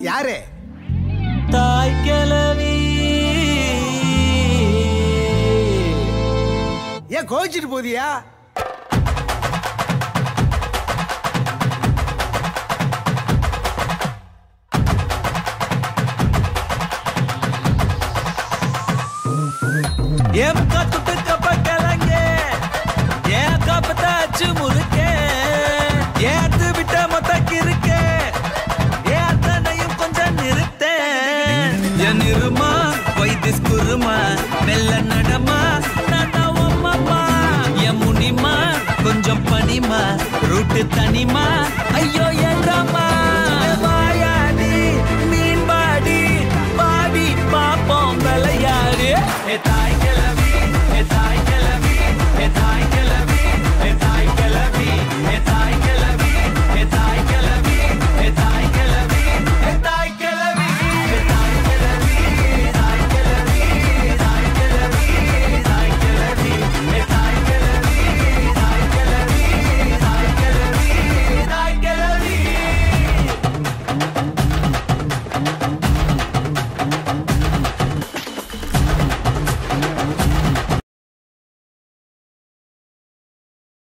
யாரு தாய் கிழவி ஏன் கோச்சிட்டு போதியா எம் கத்துட்டு கப்ப கிழங்க ஏன் கப்பத்தாச்சு முறுக்க ஏத்து விட்ட மொத்த கிறுக்க ஏன் அத்தனையும் கொஞ்சம் நிறுத்த என் இருமா வைத்திஸ் குருமா மெல்ல நடமா நான் உம்மம்மா என் முனிமா கொஞ்சம் பனிமா ரூட்டு தனிமா ஐயோ